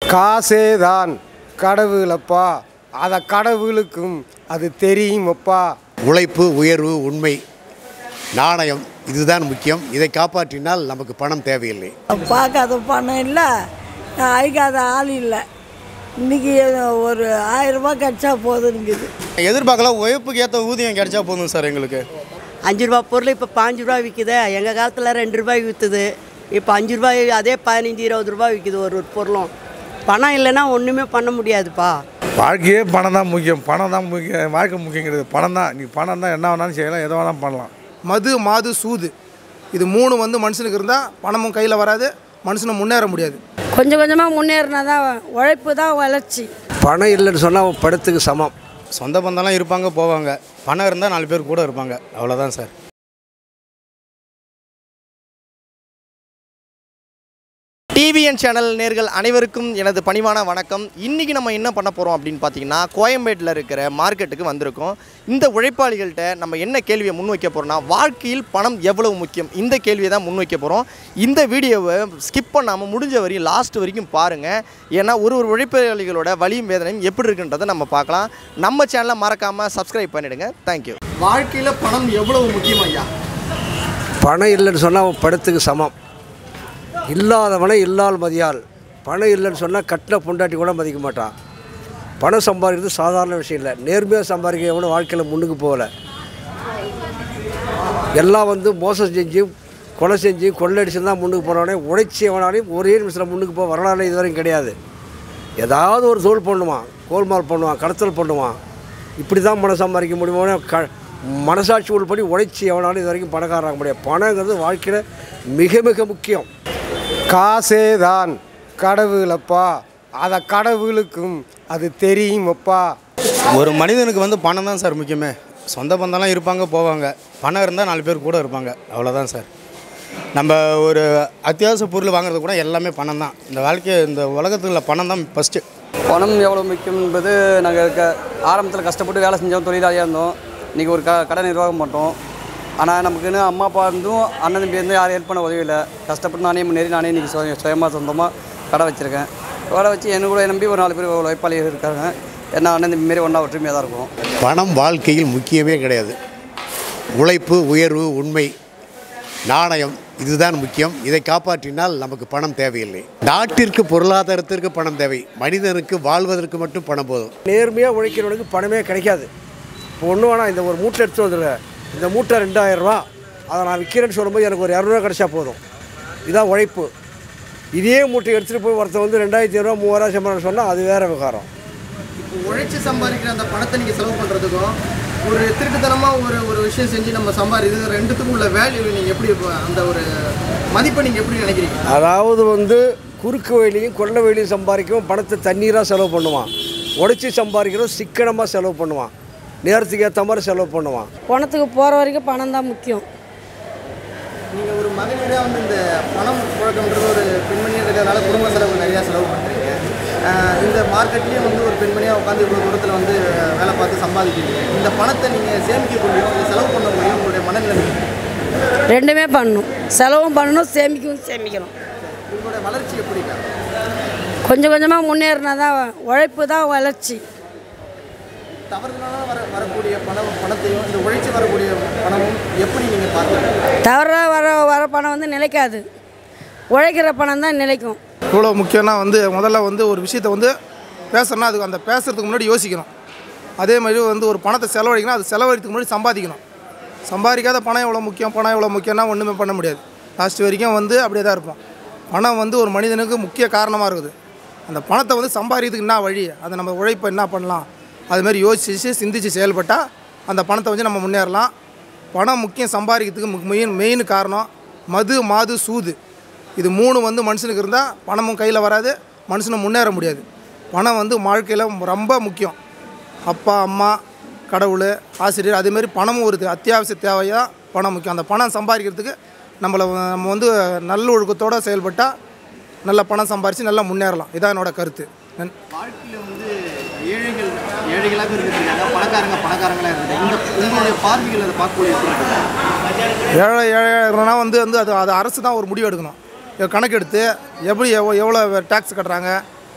காசே தான் கடவுளப்பா அதை கடவுளுக்கும் அது தெரியுமப்பா உழைப்பு உயர்வு உண்மை நாணயம் இதுதான் முக்கியம் இதை காப்பாற்றினால் நமக்கு பணம் தேவையில்லை பார்க்காத பணம் இல்லை அழிக்காத ஆள் இல்லை இன்னைக்கு ஒரு ஆயிரம் ரூபாய் கிடைச்சா போதுங்குது எதிர்பார்க்கல உழைப்புக்கு ஏற்ற ஊதியம் கிடைச்சா போதும் சார் எங்களுக்கு அஞ்சு ரூபா பொருள் இப்போ பாஞ்சு ரூபா விற்குது எங்கள் காலத்தில் ரெண்டு ரூபாய் விற்றுது இப்போ அஞ்சு ரூபாய் அதே பதினஞ்சு இருபது ரூபாய் விற்குது ஒரு ஒரு பொருளும் பணம் இல்லைன்னா ஒன்றுமே பண்ண முடியாதுப்பா வாழ்க்கையே பணம் தான் முக்கியம் பணம் தான் முக்கியம் வாழ்க்கை முக்கியங்கிறது பணம் தான் நீ பணம் தான் என்ன வேணாலும் செய்யலாம் எதை வேணாலும் பண்ணலாம் மது மாது சூது இது மூணு வந்து மனுஷனுக்கு இருந்தால் பணமும் கையில் வராது மனுஷனும் முன்னேற முடியாது கொஞ்சம் கொஞ்சமாக முன்னேறினா தான் உழைப்பு தான் வளர்ச்சி பணம் இல்லைன்னு சொன்னால் படத்துக்கு சமம் சொந்த பந்தம்லாம் இருப்பாங்க போவாங்க பணம் இருந்தால் நாலு பேர் கூட இருப்பாங்க அவ்வளோதான் சார் டிவிஎன் சேனல் நேர்கள் அனைவருக்கும் எனது பணிவான வணக்கம் இன்றைக்கி நம்ம என்ன பண்ண போகிறோம் அப்படின்னு பார்த்தீங்கன்னா கோயம்பேட்டில் இருக்கிற மார்க்கெட்டுக்கு வந்திருக்கோம் இந்த உழைப்பாளிகள்கிட்ட நம்ம என்ன கேள்வியை முன்வைக்க போகிறோம்னா வாழ்க்கையில் பணம் எவ்வளவு முக்கியம் இந்த கேள்வியை தான் முன்வைக்க போகிறோம் இந்த வீடியோவை ஸ்கிப் பண்ணாமல் முடிஞ்ச வரையும் லாஸ்ட் வரைக்கும் பாருங்கள் ஏன்னா ஒரு ஒரு உழைப்பாளிகளோட வலியும் வேதனையும் எப்படி இருக்குன்றதை நம்ம பார்க்கலாம் நம்ம சேனலை மறக்காமல் சப்ஸ்கிரைப் பண்ணிவிடுங்க தேங்க்யூ வாழ்க்கையில் பணம் எவ்வளவு முக்கியம் ஐயா பணம் இல்லைன்னு சொன்னால் படத்துக்கு சமம் இல்லாதவனை இல்லால் மதியால் பணம் இல்லைன்னு சொன்னால் கட்டின பொண்டாட்டி கூட மதிக்க மாட்டான் பணம் சம்பாதிக்கிறது சாதாரண விஷயம் இல்லை நேர்மையாக சம்பாதிக்க எவனும் வாழ்க்கையில் முன்னுக்கு போகலை எல்லாம் வந்து மோசம் செஞ்சு கொலை செஞ்சு கொள்ளடிச்சு தான் முன்னுக்கு போனவனே உழைச்சி எவனாலையும் ஒரே நிமிஷத்தில் முன்னுக்கு போக வரலாறு இதுவரையும் கிடையாது ஏதாவது ஒரு தொழில் பண்ணுவான் கோல்மால் பண்ணுவான் கடத்தல் பண்ணுவான் இப்படி தான் பணம் சம்பாதிக்க முடியுமோ க மனசாட்சி உள்படி உழைச்சி எவனாலும் இது வரைக்கும் பணக்காரராக முடியாது பணங்கிறது வாழ்க்கையில் மிக மிக முக்கியம் காசே தான் கடவுளப்பா அதை கடவுளுக்கும் அது தெரியுமப்பா ஒரு மனிதனுக்கு வந்து பணம் தான் சார் முக்கியமே சொந்த பந்தம்லாம் இருப்பாங்க போவாங்க பணம் இருந்தால் நாலு பேர் கூட இருப்பாங்க அவ்வளோதான் சார் நம்ம ஒரு அத்தியாவசிய பொருள் வாங்குறது கூட எல்லாமே பணம் தான் இந்த வாழ்க்கை இந்த உலகத்தில் பணம் தான் ஃபஸ்ட்டு பணம் எவ்வளோ முக்கியம் என்பது நாங்கள் க ஆரம்பத்தில் கஷ்டப்பட்டு வேலை செஞ்சோம் தொழிலாளியாக இருந்தோம் இன்றைக்கி ஒரு க கடை நிர்வாகம் பண்ணுறோம் ஆனால் நமக்குன்னு அம்மா அப்பா இருந்தும் அண்ணன் தம்பி இருந்து யாரும் ஹெல்ப் பண்ண உதவி இல்லை கஷ்டப்பட்டு நானே முன்னேறி நானே இன்றைக்கி சுய சுயமாக சொந்தமாக கடை வச்சுருக்கேன் கடை வச்சு என்ன கூட நம்பி ஒரு நாலு பேர் உழைப்பாளிகள் இருக்காங்க என்ன அண்ணன் தம்பி மாரி ஒன்றா ஒற்றுமையாக தான் இருக்கும் பணம் வாழ்க்கையில் முக்கியமே கிடையாது உழைப்பு உயர்வு உண்மை நாணயம் இதுதான் முக்கியம் இதை காப்பாற்றினால் நமக்கு பணம் தேவையில்லை நாட்டிற்கு பொருளாதாரத்திற்கு பணம் தேவை மனிதனுக்கு வாழ்வதற்கு மட்டும் பணம் போதும் நேர்மையாக உழைக்கிறவனுக்கு பணமே கிடைக்காது இப்போ ஒன்று வேணாம் இந்த ஒரு மூட்டை எடுத்து வந்துடுங்க இந்த மூட்டை ரெண்டாயிரம் ரூபா அதை நான் விற்கிறேன்னு சொல்லும்போது எனக்கு ஒரு இரநூறுவா கிடைச்சா போதும் இதான் உழைப்பு இதே மூட்டை எடுத்துகிட்டு போய் ஒருத்தன் வந்து ரெண்டாயிரத்தி ஐநூறுவா மூவாயிரம் சம்பளம் சொன்னால் அது வேறு விவகாரம் இப்போ உழைச்சி சம்பாதிக்கிற அந்த பணத்தை நீங்கள் செலவு பண்ணுறதுக்கும் ஒரு திருட்டுத்தனமாக ஒரு ஒரு விஷயம் செஞ்சு நம்ம சம்பாதி இது ரெண்டுத்துக்கும் உள்ள வேல்யூ நீங்கள் எப்படி இப்போ அந்த ஒரு மதிப்பை நீங்கள் எப்படி நினைக்கிறீங்க அதாவது வந்து குறுக்கு வழியும் கொள்ள வழியும் சம்பாதிக்கவும் பணத்தை தண்ணீராக செலவு பண்ணுவான் உழைச்சி சம்பாதிக்கிறோம் சிக்கனமாக செலவு பண்ணுவான் நேரத்துக்கு ஏற்ற மாதிரி செலவு பண்ணுவான் பணத்துக்கு போகிற வரைக்கும் பணம் தான் முக்கியம் நீங்கள் ஒரு மகளிராக வந்து இந்த பணம் புழக்கம்ன்றது ஒரு பெண்மணியாக இருக்கிறதுனால குடும்ப செலவு நிறையா செலவு பண்ணுறீங்க ஆஹ் இந்த மார்க்கெட்லேயும் வந்து ஒரு பெண்மணியாக உட்காந்து இவ்வளோ தூரத்தில் வந்து வேலை பார்த்து சம்பாதிக்கிறீங்க இந்த பணத்தை நீங்கள் சேமிக்க முடியும் இல்லை செலவு பண்ண முடியும் உங்களுடைய மனநிலை ரெண்டுமே பண்ணணும் செலவும் பண்ணணும் சேமிக்கவும் சேமிக்கணும் உங்களுடைய வளர்ச்சி எப்படிக்கா கொஞ்சம் கொஞ்சமாக முன்னேறினா தான் உழைப்பு தான் வளர்ச்சி தவறுதலாக வர வரக்கூடிய பணம் பணத்தையும் இந்த உழைச்சி வரக்கூடிய பணமும் எப்படி நீங்கள் பார்க்குறீங்க தவறாக வர வர பணம் வந்து நிலைக்காது உழைக்கிற பணம் தான் நிலைக்கும் இவ்வளோ முக்கியம்னா வந்து முதல்ல வந்து ஒரு விஷயத்தை வந்து பேசணும்னா அதுக்கு அந்த பேசுறதுக்கு முன்னாடி யோசிக்கணும் அதே மாதிரி வந்து ஒரு பணத்தை செலவழிக்கணும் அது செலவழித்துக்கு முன்னாடி சம்பாதிக்கணும் சம்பாதிக்காத பணம் எவ்வளோ முக்கியம் பணம் எவ்வளோ முக்கியம்னா ஒன்றுமே பண்ண முடியாது லாஸ்ட் வரைக்கும் வந்து அப்படியே தான் இருப்போம் பணம் வந்து ஒரு மனிதனுக்கு முக்கிய காரணமாக இருக்குது அந்த பணத்தை வந்து சம்பாதிக்கிறதுக்கு என்ன வழி அதை நம்ம உழைப்பை என்ன பண்ணலாம் அது மாதிரி யோசிச்சு சிந்திச்சு செயல்பட்டால் அந்த பணத்தை வச்சு நம்ம முன்னேறலாம் பணம் முக்கியம் சம்பாதிக்கிறதுக்கு மெயின் மெயின் காரணம் மது மாது சூது இது மூணு வந்து மனுஷனுக்கு இருந்தால் பணமும் கையில் வராது மனுஷனும் முன்னேற முடியாது பணம் வந்து வாழ்க்கையில் ரொம்ப முக்கியம் அப்பா அம்மா கடவுள் ஆசிரியர் அதேமாரி பணமும் ஒரு அத்தியாவசிய தேவையாக பணம் முக்கியம் அந்த பணம் சம்பாதிக்கிறதுக்கு நம்மளை வ- நம்ம வந்து நல்ல ஒழுக்கத்தோடு செயல்பட்டால் நல்ல பணம் சம்பாரித்து நல்லா முன்னேறலாம் இதான் என்னோட கருத்து நன் வாழ்க்கையில் வந்து ஏழைகள் ஏழைகளாக இருக்கிறதுனால பணக்காரங்க பணக்காரங்களாக இருக்குது இந்த உங்களுடைய பார்வைகள் அதை பார்க்கக்கூடிய எப்படி இருக்குது? ஏழை ஏழைனா வந்து வந்து அது அது அரசு தான் ஒரு முடிவு எடுக்கணும் இதை கணக்கெடுத்து எப்படி எவ்வளோ எவ்வளோ டேக்ஸ் கட்டுறாங்க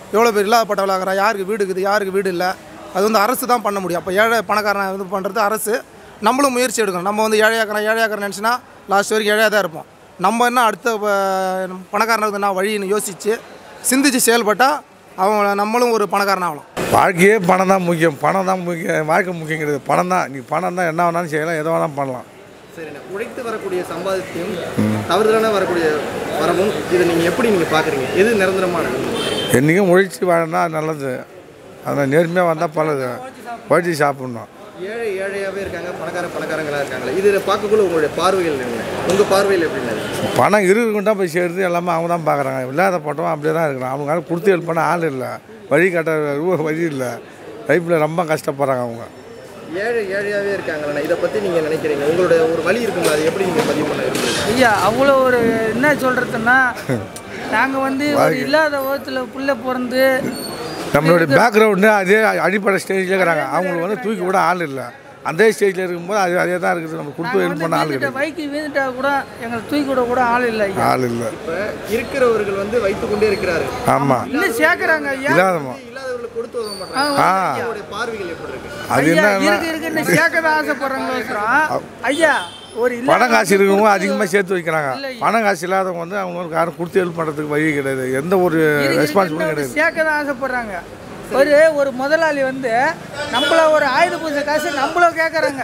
எவ்வளோ பேர் இல்லாதப்பட்டவளாக இருக்கிறா யாருக்கு வீடு இருக்குது யாருக்கு வீடு இல்லை அது வந்து அரசு தான் பண்ண முடியும் அப்போ ஏழை பணக்காரனை இது பண்ணுறது அரசு நம்மளும் முயற்சி எடுக்கணும் நம்ம வந்து ஏழையாக்கிறோம் ஏழையாக்கிறோம் நினச்சினா லாஸ்ட் வரைக்கும் ஏழையாக தான் இருப்போம் நம்ம என்ன அடுத்த ப- பணக்காரனுக்கு என்ன வழின்னு யோசித்து சிந்திச்சு செயல்பட்டால் அவங்க நம்மளும் ஒரு பணக்காரன் ஆகலாம் வாழ்க்கையே பணம் தான் முக்கியம் பணம் தான் முக்கியம் வாழ்க்கை முக்கியம் கிடையாது பணம் தான் நீ பணம் தான் என்ன வேணாலும் செய்யலாம் எதை வேணாலும் பண்ணலாம் சரிண்ணே உழைத்து வரக்கூடிய சம்பாதித்தையும் தவறுதலான வரக்கூடிய வரமும் இதை நீங்கள் எப்படி நீங்கள் பார்க்குறீங்க எது நிரந்தரமானது என்றைக்கும் உழைச்சி வாழனா நல்லது அதில் நேர்மையாக வந்தால் பலது உழைச்சி சாப்பிட்ணும் ஏழை ஏழையாகவே இருக்காங்க பணக்கார பணக்காரங்களாக இருக்காங்களே இதில் பார்க்கக்குள்ள உங்களுடைய பார்வைகள் என்ன உங்கள் பார்வையில் எப்படின்னு பணம் இருக்கிறவங்க தான் போய் சேர்த்து எல்லாமே அவங்க தான் பார்க்குறாங்க இல்லாத பட்டவன் அப்படியே தான் இருக்கிறான் அவங்களால கொடுத்து ஹெல்ப் பண்ண ஆள் இல்லை வழி கட்ட ரூபா வழி இல்லை லைஃப்பில் ரொம்ப கஷ்டப்படுறாங்க அவங்க ஏழை ஏழையாகவே இருக்காங்களே இதை பற்றி நீங்கள் நினைக்கிறீங்க உங்களுடைய ஒரு வழி இருக்குங்களா அது எப்படி நீங்கள் பதிவு பண்ண விரும்புறீங்க ஐயா அவ்வளோ ஒரு என்ன சொல்கிறதுன்னா நாங்கள் வந்து ஒரு இல்லாத ஓரத்தில் புள்ள பிறந்து நம்மளுடைய பேக்ரவுண்டு அதே அடிப்படை ஸ்டேஜில் இருக்கிறாங்க அவங்களுக்கு வந்து தூக்கி விட ஆள் இல்லை அந்த ஸ்டேஜில் இருக்கும்போது அது அதே தான் இருக்குது நம்ம கொடுத்து ஹெல்ப் பண்ண ஆள் வீட்டுட்ட கிடையாது பைக்கு வீந்துட்டா கூட எங்களை தூக்கி விட கூட ஆள் இல்லை ஐயா ஆள் இல்லை இப்போ இருக்கிறவர்கள் வந்து வைத்துக்கொண்டே இருக்கிறாரு ஆமாம் இன்னும் சேர்க்குறாங்க ஐயா இல்லாதமா இல்லாதவர்களுக்கு கொடுத்து உதவ ஆ, மாட்டாங்க ஆ உங்களுடைய பார்வைகள் எப்படி இருக்கு அது ஐயா என்னன்னா இருக்கு இருக்குன்னு சேர்க்க தான் ஆசைப்படுறாங்க ஐயா ஒரு இல்லாத பணம் காசு இருக்கவங்க அதிகமாக சேர்த்து வைக்கிறாங்க இல்லை. பணம் காசு இல்லாதவங்க வந்து அவங்களுக்கு யாரும் கொடுத்து ஹெல்ப் பண்ணுறதுக்கு வழி கிடையாது எந்த ஒரு இருக்கு ரெஸ்பான்சிபிளும் இருக்குன்னு கிடையாது சேர்க்க தான் ஆசைப்படுறாங்க ஒரு ஒரு முதலாளி வந்து நம்மள ஒரு ஆயுத பூசை காசு நம்மளும் கேட்குறாங்க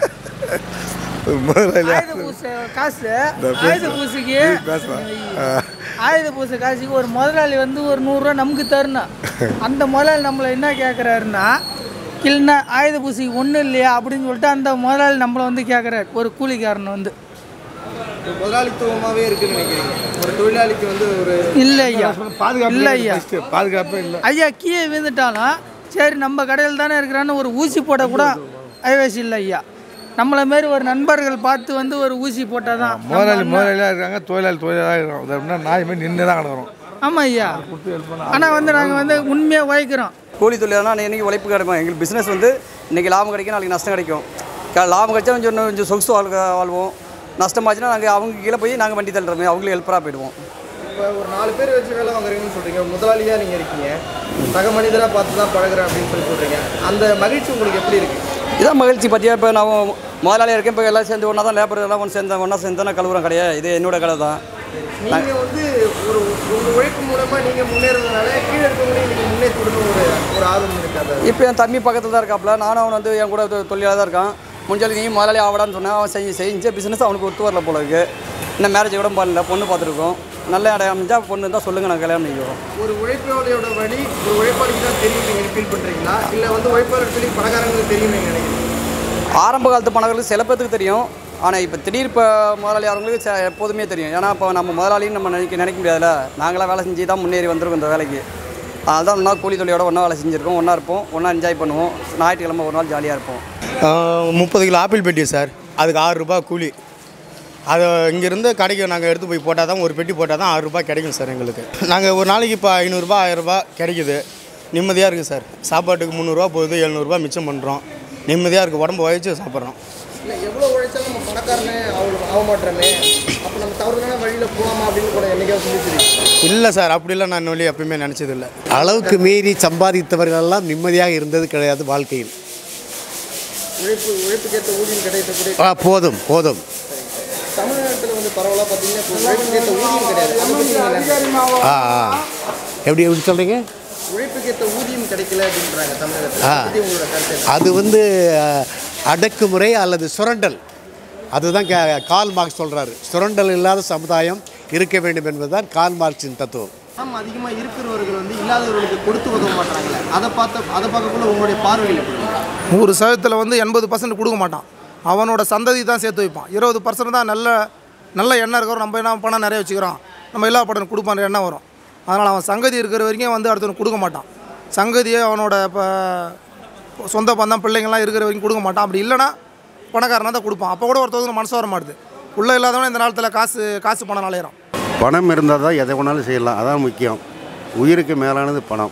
முதலாளி ஆயுத பூசை காசு ஆயுத பூசைக்கு ஆயுத பூசை காசுக்கு ஒரு முதலாளி வந்து ஒரு நூறுரூவா நமக்கு தரணும் அந்த முதலாளி நம்மளை என்ன கேட்குறாருன்னா இல்லைன்னா ஆயுத பூசைக்கு ஒன்றும் இல்லையா அப்படின்னு சொல்லிட்டு அந்த முதலாளி நம்மளை வந்து கேட்குறாரு ஒரு கூலிக்காரன் வந்து ஒரு முதலாளித்துவமாகவே இருக்குன்னு நினைக்கிறீங்க ஒரு தொழிலாளிக்கு வந்து ஒரு இல்லை ஐயா பாதுகாப்பு இல்லை இல்லை ஐயா first. பாதுகாப்பே இல்லை ஐயா கீழே விழுந்துட்டாலும் சரி நம்ம கடையில் தானே இருக்கிறான்னு ஒரு ஊசி போட கூட ஐவசி இல்லை ஐயா நம்மளை மாரி ஒரு நண்பர்கள் பார்த்து வந்து ஒரு ஊசி போட்டால் தான் முதலாளி முதலாளியாக இருக்காங்க தொழிலாளி தொழிலாளியாக இருக்காங்க அது அப்படின்னா நாய் மாதிரி நின்று தான் கிடக்குறோம் ஆமாம் ஐயா ஆனால் வந்து நாங்கள் வந்து உண்மையாக உழைக்கிறோம் கூலி தொழிலானா இன்றைக்கி உழைப்பு கிடைக்கும் எங்களுக்கு பிஸ்னஸ் வந்து இன்றைக்கி லாபம் கிடைக்கும் நாளைக்கு நஷ்டம் கிடைக்கும் க- லாபம் கிடைச்சா கொஞ்சம் இன்னும் கொஞ்சம் சொகுசு வாழ்க்கை வாழ்வோம் நஷ்டமாச்சுன்னா நாங்கள் அவங்க கீழே போய் நாங்கள் வண்டி தள்ளுறோமே அவங்களே ஹெல்ப்பராக போயிடுவோம் இப்போ ஒரு நாலு பேர் வச்சு வேலை வாங்குறீங்கன்னு சொல்கிறீங்க முதலாளியாக நீங்கள் இருக்கீங்க சக மனிதராக பார்த்து தான் பழகுறேன் அப்படின்னு சொல்லி சொல்கிறீங்க அந்த மகிழ்ச்சி உங்களுக்கு எப்படி இருக்குது இதான் மகிழ்ச்சி பற்றியா இப்போ நான் முதலாளியாக இருக்கேன் இப்போ எல்லாம் சேர்ந்து ஒன்றா தான் லேபர் எல்லாம் ஒன்று சேர்ந்து ஒன்றா சேர்ந்து தான் கழுவுறோம் கிடையாது இது என்னோட கடை தான் நீங்கள் வந்து ஒரு உங்கள் உழைப்பு மூலமாக நீங்கள் முன்னேறதுனால கீழே இருக்கவங்களையும் நீங்கள் முன்னேற்றி விடணும் ஒரு ஒரு ஆர்வம் இருக்காது இப்போ என் தம்பி பக்கத்தில் தான் இருக்காப்புல நானும் அவன் வந்து என் கூட தொ- தொழிலாளி தான் இருக்கான் முடிஞ்சாலும் நீ முதலாளி ஆவடான்னு சொன்னேன் அவன் செஞ்சு செஞ்ச பிஸ்னஸ் அவனுக்கு ஒத்து வரல போல இருக்கு இன்னும் மேரேஜ் கூட பண்ணல பொண்ணு பார்த்துருக்கோம் நல்ல இடம் அமைஞ்சா பொண்ணு இருந்தால் சொல்லுங்கள் நான் கல்யாணம் பண்ணிக்கிறோம் ஒரு உழைப்பாளியோட வழி ஒரு உழைப்பாளிக்கு தான் தெரியும் நீங்கள் ஃபீல் பண்ணுறீங்களா இல்லை வந்து உழைப்பாளர் சொல்லி பணக்காரங்களுக்கு தெரியும் நீங்கள் நினைக்கிறீங்க ஆரம்ப காலத்து பணங்களுக்கு சில பேர்த்துக்கு தெரியும் ஆனால் இப்போ திடீர் இப்போ முதலாளி அவங்களுக்கு ச- எப்போதுமே தெரியும் ஏன்னா இப்போ நம்ம முதலாளின்னு நம்ம நினைக்க நினைக்க முடியாதுல்ல நாங்களாம் வேலை செஞ்சு தான் முன்னேறி வந்திருக்கோம் இந்த வேலைக்கு அதனால தான் ஒன்றா கூலி தொழிலோட ஒன்றா வேலை செஞ்சுருக்கோம் ஒன்றா இருப்போம் ஒன்றா என்ஜாய் பண்ணுவோம் ஞாயிற்றுக்கிழமை ஒரு நாள் ஜாலியாக இருப்போம் முப்பது கிலோ ஆப்பிள் பெட்டி சார் அதுக்கு ஆறு ரூபாய் கூலி அதை இங்கேருந்து கடைக்கு நாங்கள் எடுத்து போய் போட்டால் தான் ஒரு பெட்டி போட்டால் தான் ஆறு ரூபாய் கிடைக்கும் சார் எங்களுக்கு நாங்கள் ஒரு நாளைக்கு இப்போ ஐநூறுரூபா ஆயிரரூபா கிடைக்குது நிம்மதியாக இருக்குது சார் சாப்பாட்டுக்கு முந்நூறுரூவா போகுது எழுநூறுபா மிச்சம் பண்ணுறோம் நிம்மதியாக இருக்குது உடம்பு வகிச்சு சாப்பிட்றோம் இல்லை எவ்வளோ உழைச்சாலும் நம்ம பணக்காரனே அவ்வளோ ஆக மாட்டோமே அப்போ நம்ம தவறுதான வழியில் போகலாமா அப்படின்னு கூட என்னைக்காவது சொல்லிச்சிருக்கீங்க இல்லை சார் அப்படிலாம் நான் வழி எப்பயுமே நினச்சதில்லை அளவுக்கு மீறி சம்பாதித்தவர்களெல்லாம் நிம்மதியாக இருந்தது கிடையாது வாழ்க்கையில் உழைப்பு உழைப்புக்கேற்ற ஊதியம் கிடைக்கக்கூடிய ஆ, போதும் போதும் தமிழ்நாட்டில் வந்து பரவலாக பார்த்தீங்கன்னா இப்போ உழைப்புக்கேற்ற ஊதியம் கிடையாது அதை பற்றி நீங்க என்ன நினைக்கிறீங்க? ஆ ஆ எப்படி எப்படி சொல்கிறீங்க உழைப்புக்கேற்ற ஊதியம் கிடைக்கல அப்படின்றாங்க தமிழகத்தில் ஆ. அதை பற்றி உங்களோட கருத்து என்ன? அது வந்து அஹ், அடக்குமுறை அல்லது சுரண்டல் அதுதான் கே- கால் மார்க்ஸ் சொல்கிறாரு சுரண்டல் இல்லாத சமுதாயம் இருக்க வேண்டும் என்பதுதான் கால் மார்க்ஸின் தத்துவம் பணம் அதிகமாக இருக்கிறவர்கள் வந்து இல்லாதவர்களுக்கு கொடுத்து உதவ மாட்டாங்களே அதை பார்த்த அதை பார்க்கக்குள்ள உங்களுடைய பார்வையில் எப்படி நூறு சதவீதத்தில் வந்து எண்பது பர்சன்ட் கொடுக்க மாட்டான் அவனோட சந்ததி தான் சேர்த்து வைப்பான் இருபது பர்சன்ட் தான் நல்ல நல்ல எண்ணம் இருக்கிறோம் நம்ம என்ன பணம் நிறைய வச்சுக்கிறோம் நம்ம எல்லா படம் கொடுப்பான் எண்ணம் வரும் அதனால் அவன் சங்கதி இருக்கிற வரைக்கும் வந்து அடுத்தவனுக்கு கொடுக்க மாட்டான் சங்கதியே அவனோட இப்போ சொந்த பந்தம் பிள்ளைங்கள்லாம் இருக்கிற வரைக்கும் கொடுக்க மாட்டான் அப்படி இல்லைன்னா பணக்காரனாக தான் கொடுப்பான் அப்போ கூட ஒருத்தவங்க மனசு வர மாட்டுது உள்ளே இல்லாதவன் இந்த நேரத்தில் காசு காசு பணம் அலையிறான் பணம் இருந்தால் தான் எதை வேணாலும் செய்யலாம் அதான் முக்கியம் உயிருக்கு மேலானது பணம்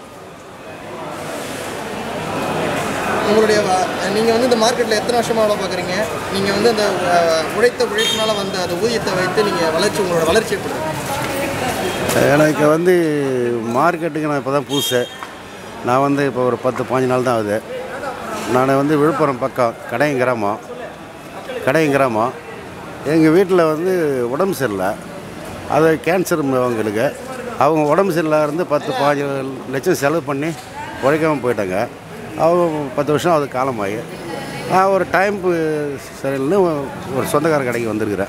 உங்களுடைய நீங்கள் வந்து இந்த மார்க்கெட்டில் எத்தனை வருஷமாக வேலை பார்க்குறீங்க நீங்கள் வந்து அந்த அஹ், உழைத்த உழைப்பினால வந்த அந்த ஊதியத்தை வைத்து நீங்கள் வளர்ச்சி உங்களோட வளர்ச்சி எப்படி இருக்கு? எனக்கு வந்து மார்க்கெட்டுக்கு நான் இப்போ தான் புதுசு நான் வந்து இப்போ ஒரு பத்து பாஞ்சு நாள் தான் ஆகுது நான் வந்து விழுப்புரம் பக்கம் கடையம் கிராமம் கடையம் கிராமம் எங்கள் வீட்டில் வந்து உடம்பு சரியில்லை அது கேன்சர் அவங்களுக்கு அவங்க உடம்பு சரியில்லாத இருந்து பத்து பாஞ்சு லட்சம் செலவு பண்ணி உழைக்காமல் போயிட்டாங்க அவங்க பத்து வருஷம் அது காலமாகி நான் ஒரு டைம் சரியில்லைன்னு ஒரு சொந்தக்கார கடைக்கு வந்திருக்கிறேன்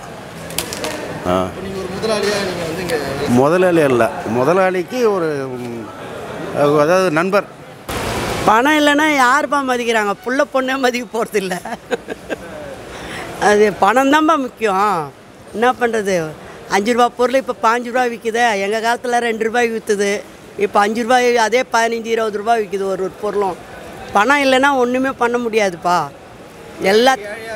ஆ முதலாளியாக நீங்கள் வந்து இங்கே முதலாளி அல்ல முதலாளிக்கு ஒரு ம், அதாவது நண்பர் பணம் இல்லைன்னா யாருப்பா மதிக்கிறாங்க புள்ள பொண்ணே மதிக்க போகிறது இல்லை அது பணம் தான்ப்பா முக்கியம் என்ன பண்ணுறது அஞ்சு ரூபா பொருள் இப்போ பாஞ்சு ரூபா விற்குது எங்கள் காலத்தில் ரெண்டு ரூபாய் விற்றுது இப்போ அஞ்சு ரூபாய் அதே பதினஞ்சு இருபது ரூபாய் விற்குது ஒரு ஒரு பொருளும் பணம் இல்லைன்னா ஒன்றுமே பண்ண முடியாதுப்பா எல்லா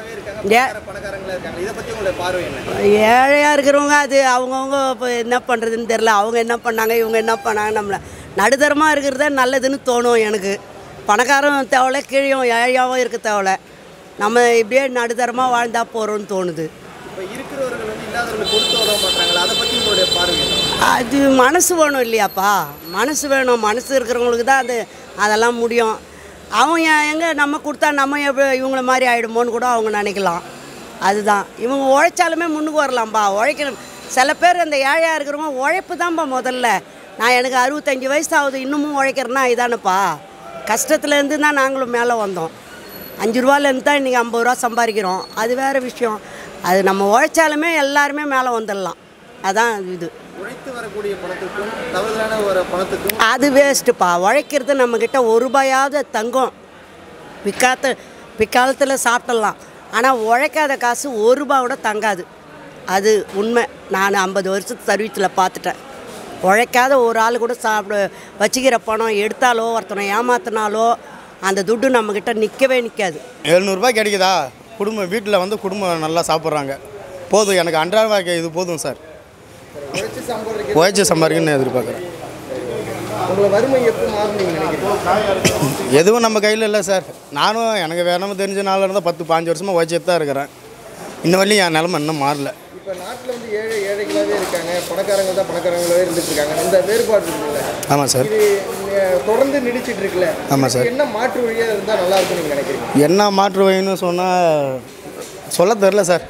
ஏ பணக்காரங்களா இருக்காங்க இதை பற்றி உங்களுடைய பார்வை என்ன ஏழையாக இருக்கிறவங்க அது அவங்கவுங்க இப்போ என்ன பண்ணுறதுன்னு தெரில அவங்க என்ன பண்ணாங்க இவங்க என்ன பண்ணாங்க நம்மளை நடுத்தரமாக இருக்கிறது நல்லதுன்னு தோணும் எனக்கு பணக்காரன் தேவையில்ல கீழையும் ஏழையாகவும் இருக்க தேவையில்ல நம்ம இப்படியே நடுத்தரமாக வாழ்ந்தா போகிறோம்னு தோணுது இப்போ இருக்கிறவர்கள் வந்து இல்லாதவர்களுக்கு கொடுத்து உதவ மாட்டாங்களா அதை பற்றி உங்களுடைய பார்வை என்ன அது மனசு வேணும் இல்லையாப்பா மனசு வேணும் மனசு இருக்கிறவங்களுக்கு தான் அது அதெல்லாம் முடியும் அவங்க எங்கே நம்ம கொடுத்தா நம்ம எப்படி இவங்கள மாதிரி ஆகிடுமோன்னு கூட அவங்க நினைக்கலாம் அதுதான் இவங்க உழைச்சாலுமே முன்னுக்கு வரலாம்ப்பா உழைக்கணும் சில பேர் இந்த ஏழையாக இருக்கிறவங்க உழைப்பு தான்ப்பா முதல்ல நான் எனக்கு அறுபத்தஞ்சி வயசு ஆகுது இன்னமும் உழைக்கிறேன்னா இதானப்பா கஷ்டத்துலேருந்து தான் நாங்களும் மேலே வந்தோம் அஞ்சு ரூபாலேருந்து தான் இன்றைக்கி ஐம்பது ரூபா சம்பாதிக்கிறோம் அது வேறு விஷயம் அது நம்ம உழைச்சாலுமே எல்லாருமே மேலே வந்துடலாம் அதான் இது உழைத்து வரக்கூடிய பணத்துக்கும் தவறுதலான ஒரு பணத்துக்கும் அது வேஸ்ட்டுப்பா உழைக்கிறது நம்மக்கிட்ட ஒரு ரூபாயாவது தங்கும் பிக்காத்த பிக்காலத்தில் சாப்பிடலாம் ஆனால் உழைக்காத காசு ஒரு ரூபா கூட தங்காது அது உண்மை நான் ஐம்பது வருஷத்து சர்வீஸில் பார்த்துட்டேன் உழைக்காத ஒரு ஆள் கூட சாப்பிட வச்சுக்கிற பணம் எடுத்தாலோ ஒருத்தனை ஏமாத்தினாலோ அந்த துட்டு நம்மக்கிட்ட நிற்கவே நிற்காது எழுநூறுபா கிடைக்குதா குடும்பம் வீட்டில் வந்து குடும்பம் நல்லா சாப்பிட்றாங்க போதும் எனக்கு அன்றாட வாழ்க்கை இது போதும் சார் உழைச்சி சம்பாதிக்க உழைச்சி சம்பாதிக்கணும்னு எதிர்பார்க்குறேன் உங்களை வறுமை எப்போ மாறும் நீங்கள் நினைக்கிறீங்க எதுவும் நம்ம கையில் இல்லை சார் நானும் எனக்கு வேணாமல் தெரிஞ்ச நாளில் இருந்தால் பத்து பாஞ்சு வருஷமாக உழைச்சிட்டு தான் இருக்கிறேன் இன்ன வரையும் என் நிலமை இன்னும் மாறல இப்போ நாட்டில் வந்து ஏழை ஏழைகளாகவே இருக்காங்க பணக்காரங்க தான் பணக்காரங்களாகவே இருந்துட்டு இருக்காங்க இந்த வேறுபாடு இருக்குல்ல ஆமாம் சார் இது அஹ், தொடர்ந்து நீடிச்சிட்டு இருக்குல்ல ஆமாம் சார். இதுக்கு என்ன மாற்று வழியாக இருந்தால் நல்லா இருக்கும்னு நீங்கள் நினைக்கிறீங்க என்ன மாற்று வழின்னு சொன்னால் சொல்ல தெரில சார்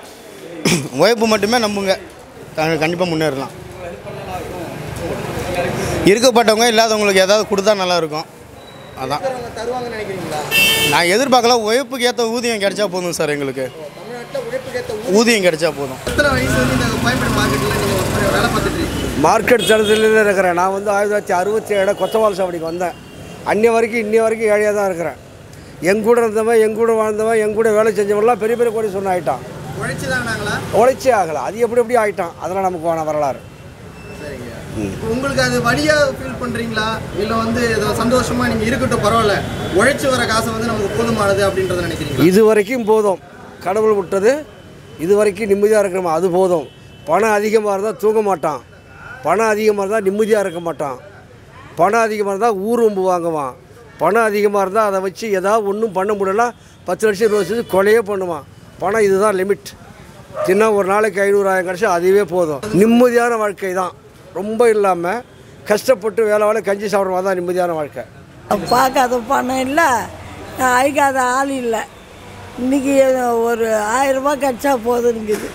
உழைப்பு மட்டுமே நம்புங்க கண்டிப்பாக முன்னேறலாம் இருக்கப்பட்டவங்க இல்லாதவங்களுக்கு ஏதாவது கொடுத்தா நல்லா இருக்கும் அதான் அவங்க தருவாங்கன்னு நினைக்கிறீங்களா நான் எதிர்பார்க்கல உழைப்புக்கு ஏற்ற ஊதியம் கிடைச்சா போதும் சார் எங்களுக்கு தமிழ்நாட்டில் உழைப்புக்கேற்ற ஊதியம் கிடைச்சா போதும் எத்தனை வயசு வந்து இந்த கோயம்பேடு மார்க்கெட்டில் நீங்கள் வேலை பார்த்துட்டு இருக்கீங்க மார்க்கெட் தளத்தில் இருக்கிறேன் நான் வந்து ஆயிரத்தி தொள்ளாயிரத்தி அறுபத்தி ஏழு கொத்தவால் சாவடிக்கு வந்தேன் அன்னிய வரைக்கும் இன்னிய வரைக்கும் ஏழையாக தான் இருக்கிறேன் என் கூட இருந்தவன் என் கூட வாழ்ந்தவன் என் கூட வேலை செஞ்சவன்லாம் பெரிய பெரிய கோடி சொன்ன ஆகிட்டான் உழைச்சி தான் நாங்களா உழைச்சே ஆகலை அது எப்படி எப்படி ஆகிட்டான் அதெல்லாம் நமக்கு வேணாம் வரலாறு சரிங்க இப்போ உங்களுக்கு அது வழியாக ஃபீல் பண்ணுறீங்களா இல்லை வந்து ஏதோ சந்தோஷமாக நீங்கள் இருக்கட்டும் பரவாயில்ல உழைச்சி வர காசை வந்து நமக்கு போதுமானது அப்படின்றத நினைக்கிறீங்களா இது வரைக்கும் போதும் கடவுள் விட்டது இது வரைக்கும் நிம்மதியாக இருக்கிறோமா அது போதும் பணம் அதிகமாக இருந்தால் தூங்க மாட்டான் பணம் அதிகமாக இருந்தால் நிம்மதியாக இருக்க மாட்டான் பணம் அதிகமாக இருந்தால் ஊர் உம்பு வாங்குவான் பணம் அதிகமாக இருந்தால் அதை வச்சு ஏதாவது ஒன்றும் பண்ண முடியல பத்து லட்சம் இருபது லட்சம் கொலையே பண்ணுவான் பணம் இதுதான் லிமிட் தின்னா ஒரு நாளைக்கு ஐநூறாயிரம் கிடச்சா அதுவே போதும் நிம்மதியான வாழ்க்கை தான் ரொம்ப இல்லாமல் கஷ்டப்பட்டு வேலை வேலை கஞ்சி சாப்பிட்றவா தான் நிம்மதியான வாழ்க்கை பார்க்காத பணம் இல்லை நான் அழிக்காத ஆள் இல்லை இன்றைக்கி ஒரு ஆயிரரூபா கிடச்சா போதுங்குது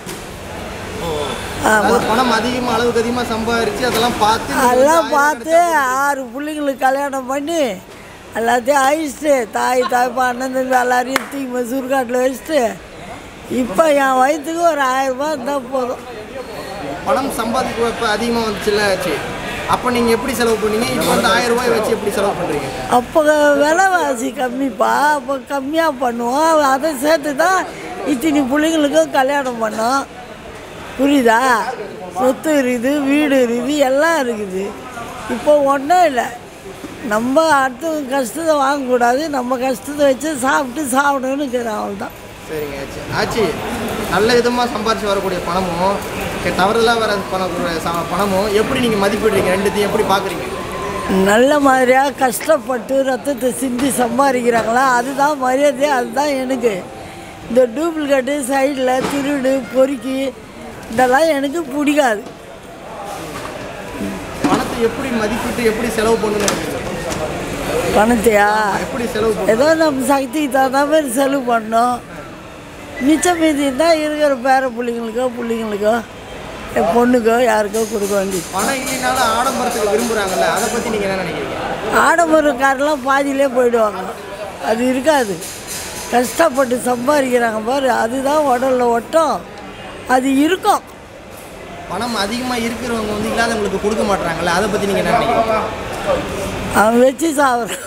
அதாவது பணம் அதிகமாக அளவுக்கு அதிகமாக சம்பாதிச்சு அதெல்லாம் பார்த்து நீங்க வந்து அதெல்லாம் ஆயிரம் பார்த்து ஆறு பிள்ளைங்களுக்கு கல்யாணம் பண்ணி எல்லாத்தையும் அழிச்சிட்டு தாய் தாய்ப்பா அண்ணன் தம்பி எல்லாரையும் தூக்கி சுருக்காட்டில் வச்சுட்டு இப்போ என் வயிற்றுக்கு ஒரு ஆயிரரூபா இருந்தால் போதும் பணம் சம்பாதிக்க இப்போ அதிகமாக வந்துச்சுல்ல ஆச்சு அப்போ நீங்கள் எப்படி செலவு பண்ணீங்க இப்போ வந்து ஆயிரம் ரூபாய் வச்சு எப்படி செலவு பண்ணுறீங்க அப்போ விலைவாசி கம்மிப்பா அப்போ கம்மியாக பண்ணுவோம் அதை சேர்த்து தான் இத்தனி பிள்ளைங்களுக்கும் கல்யாணம் பண்ணோம் புரியுதா சொத்து இருக்குது வீடு இருக்குது எல்லாம் இருக்குது இப்போ ஒன்றும் இல்லை நம்ம அடுத்தவங்க கஷ்டத்தை வாங்கக்கூடாது நம்ம கஷ்டத்தை வச்சு சாப்பிட்டு சாப்பிடணும்னு இருக்கிறேன் அவ்வளோதான் சரிங்க ஆச்சு ஆச்சு நல்ல விதமாக சம்பாரிச்சு வரக்கூடிய பணமும் கெ- தவறுதலாக வர பணம் ச- பணமும் எப்படி நீங்கள் மதிப்பிடுறீங்க ரெண்டுத்தையும் எப்படி பார்க்குறீங்க நல்ல மாதிரியாக கஷ்டப்பட்டு ரத்தத்தை சிந்தி சம்பாதிக்கிறாங்களா அதுதான் மரியாதை அதுதான் எனக்கு இந்த டூப்ளிகேட்டு சைடில் திருடு பொறுக்கி இதெல்லாம் எனக்கு பிடிக்காது பணத்தை எப்படி மதிப்பிட்டு எப்படி செலவு பண்ணணும் பணத்தையா எப்படி செலவு ஏதோ நம்ம சக்திக்கு தகுந்த மாதிரி செலவு பண்ணோம் மிச்சம் மீதி இருந்தால் இருக்கிற பேர பிள்ளைங்களுக்கோ பிள்ளைங்களுக்கோ என் பொண்ணுக்கோ யாருக்கோ கொடுக்க வேண்டியது பணம் இல்லைனாலும் ஆடம்பரத்துக்கு விரும்புகிறாங்கல்ல அதை பற்றி நீங்கள் என்ன நினைக்கிறீங்க ஆடம்பரக்காரெல்லாம் பாதியிலே போயிடுவாங்க அது இருக்காது கஷ்டப்பட்டு சம்பாதிக்கிறாங்க பாரு அதுதான் உடல்ல ஒட்டம் அது இருக்கும் பணம் அதிகமாக இருக்கிறவங்க வந்து இல்லாதவங்களுக்கு கொடுக்க மாட்றாங்கல்ல அதை பற்றி நீங்கள் என்ன நினைக்கிறீங்க அவன் வச்சு சாப்பிட்றான்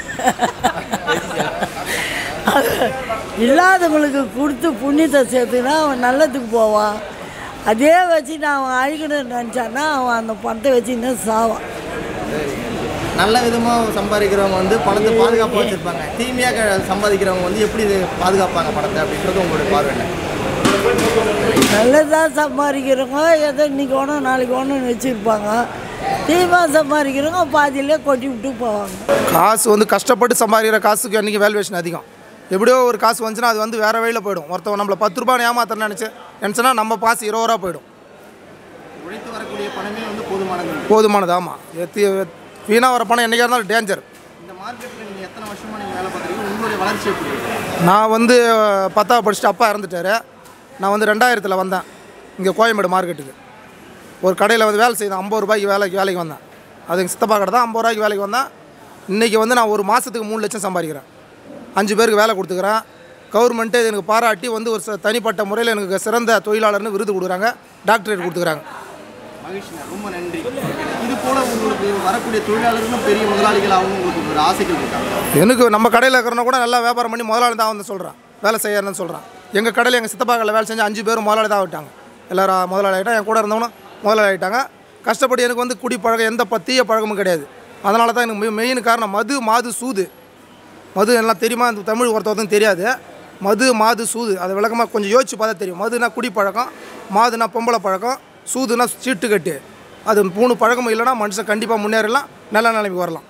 இல்லாதவங்களுக்கு கொடுத்து புண்ணியத்தை சேர்த்துனா அவன் நல்லதுக்கு போவான் அதே வச்சு நான் அவன் அழிக்கணும்னு நினச்சான்னா அவன் அந்த பணத்தை வச்சு இன்னும் சாவான் நல்ல விதமாக சம்பாதிக்கிறவங்க வந்து பணத்தை பாதுகாப்பாக வச்சுருப்பாங்க தீமையாக சம்பாதிக்கிறவங்க வந்து எப்படி இது பாதுகாப்பாங்க பணத்தை அப்படின்றது உங்களுடைய பார்வை என்ன நல்லதாக சம்பாதிக்கிறவங்க ஏதோ இன்னைக்கு ஒன்றும் நாளைக்கு ஒன்றுன்னு வச்சுருப்பாங்க தீமா சம்பாதிக்கிறவங்க பாதியிலே கொட்டி விட்டு போவாங்க காசு வந்து கஷ்டப்பட்டு சம்பாதிக்கிற காசுக்கு அன்றைக்கி வேல்யூவேஷன் அதிகம் எப்படியோ ஒரு காசு வந்துச்சுன்னா அது வந்து வேறு வழியில் போயிடும் ஒருத்தவன் நம்மளை பத்து ரூபாய் ஏமாத்தன்னு நினச்சி நினச்சனா நம்ம பாசு இருபது ரூபா போயிடும் உழைத்து வரக்கூடிய பணமே வந்து போதுமானது போதுமானது ஆமாம் எத்தி வீணாக வர பணம் என்றைக்கா இருந்தாலும் டேஞ்சர் இந்த மார்க்கெட்டில் நீங்கள் எத்தனை வருஷமாக நீங்கள் வேலை பார்க்குறீங்க உங்களுடைய வளர்ச்சி எப்படி இருக்கு? நான் வந்து பத்தாவது படிச்சுட்டு அப்பா இறந்துட்டாரு நான் வந்து ரெண்டாயிரத்தில் வந்தேன் இங்கே கோயம்பேடு மார்க்கெட்டுக்கு ஒரு கடையில் வந்து வேலை செய்தேன் ஐம்பது ரூபாய்க்கு வேலைக்கு வேலைக்கு வந்தேன் அது எங்கள் சித்தப்பா கடை தான் ஐம்பது ரூபாய்க்கு வேலைக்கு வந்தேன் இன்றைக்கி வந்து நான் ஒரு மாதத்துக்கு மூணு லட்சம் சம்பாதிக்கிறேன் அஞ்சு பேருக்கு வேலை கொடுத்துக்கிறேன் கவர்மெண்ட்டே எனக்கு பாராட்டி வந்து ஒரு ச- தனிப்பட்ட முறையில் எனக்கு சிறந்த தொழிலாளர்னு விருது கொடுக்குறாங்க டாக்டரேட் கொடுத்துக்கிறாங்க மகிழ்ச்சிண்ணா ரொம்ப நன்றி இது போல உங்களுக்கு வரக்கூடிய தொழிலாளர்களும் பெரிய முதலாளிகளாகவும் உங்களுக்கு ஒரு ஆசைகள் இருக்காங்க எனக்கு நம்ம கடையில் இருக்கிறவங்க கூட நல்லா வியாபாரம் பண்ணி முதலாளி தான் வந்து சொல்கிறேன் வேலை செய்யறேன்னு சொல்கிறேன் எங்கள் கடையில் எங்கள் சித்தப்பா கடையில் வேலை செஞ்சு அஞ்சு பேரும் முதலாளி தான் ஆகிட்டாங்க எல்லாரும் முதலாளி ஆகிட்டாங்க என் கூட இருந்தவனும் முதலாளி ஆகிட்டாங்க கஷ்டப்பட்டு எனக்கு வந்து குடி பழக்கம் எந்த ப- தீய பழக்கமும் கிடையாது அதனால தான் எனக்கு மெயின் காரணம் மது மாது சூது மது எல்லாம் தெரியுமா இந்த தமிழ் ஒருத்தவதும் தெரியாது மது மாது சூது அதை விளக்கமாக கொஞ்சம் யோசிச்சு பார்த்தா தெரியும் மதுனா குடி பழக்கம் மாதுனா பொம்பளை பழக்கம் சூதுனா சீட்டு கட்டு அது மூணு பழக்கமும் இல்லைன்னா மனுஷன் கண்டிப்பாக முன்னேறலாம் நல்ல நிலைமைக்கு வரலாம்